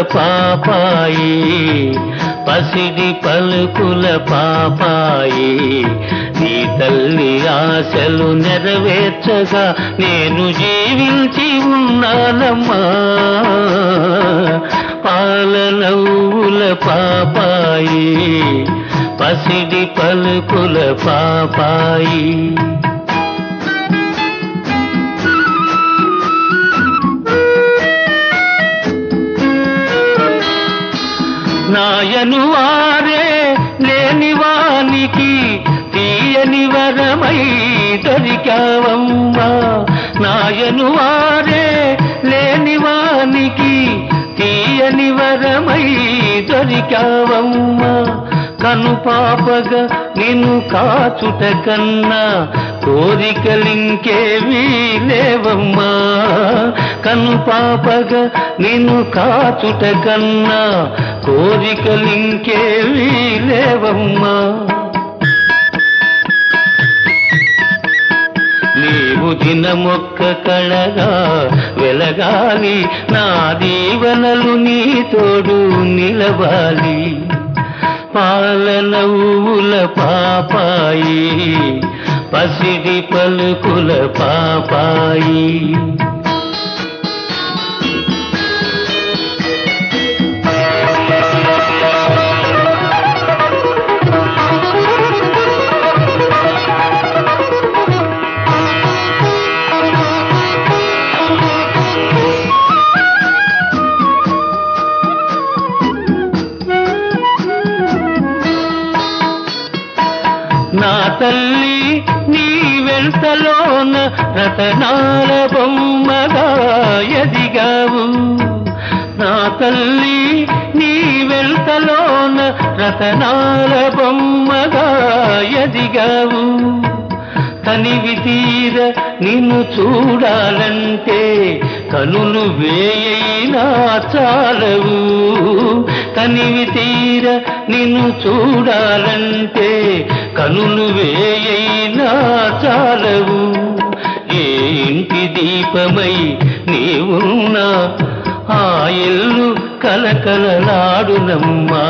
పాపాయి పసిడి పలుకుల పాపాయి నీ తల్లి ఆశలు నెరవేర్చగా నేను జీవించి ఉన్నానమ్మా పాలనవ్వుల పాపాయి పసిడి పలుకుల పాపాయి నాయను వారే లేని వానికి తీయని వరమై దొరికావమ్మా నాయను వారే లేని వానికి తీయని వరమై దొరికావమ్మా కను పాపగా నిన్ను కాచుట కన్నా కోరికలింకేవీ లేవమ్మా కను పాపగా నిన్ను కాచుట కన్నా కోరికలింకేవీ లేవమ్మా నీవు దినమొక్క కళగా వెలగాలి నా దీవనలు నీ తోడు నిలవాలి పాలనవ్వుల పాపాయి పసిడి పలుకుల పాపాయి నా తల్లి నీ వెంటలోన రతనాల బొమ్మగా ఎదిగావు నా తల్లి నీ వెంటలోన రతనాల బొమ్మగా ఎదిగావు తనివి తీర నిన్ను చూడాలంటే కనులు వేయైనా చాలవు తనివి తీర నిన్ను చూడాలంటే కనులు వేయైనా చాలవు ఏ ఇంటి దీపమై నీవున్నా ఆ ఇల్లు కలకలలాడునమ్మా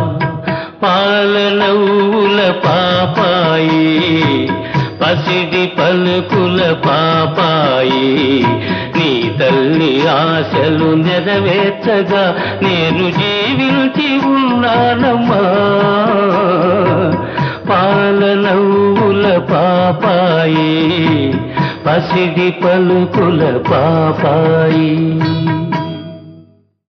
పాలనవ్వుల పాపాయి పసిడి పలుకుల పాపాయి నీ తల్లి ఆశలు నెరవేర్చగా నేను జీవించి ఉన్నానమ్మా పాలనవ్వుల పాపాయి పసిడి పలుకుల పాపాయి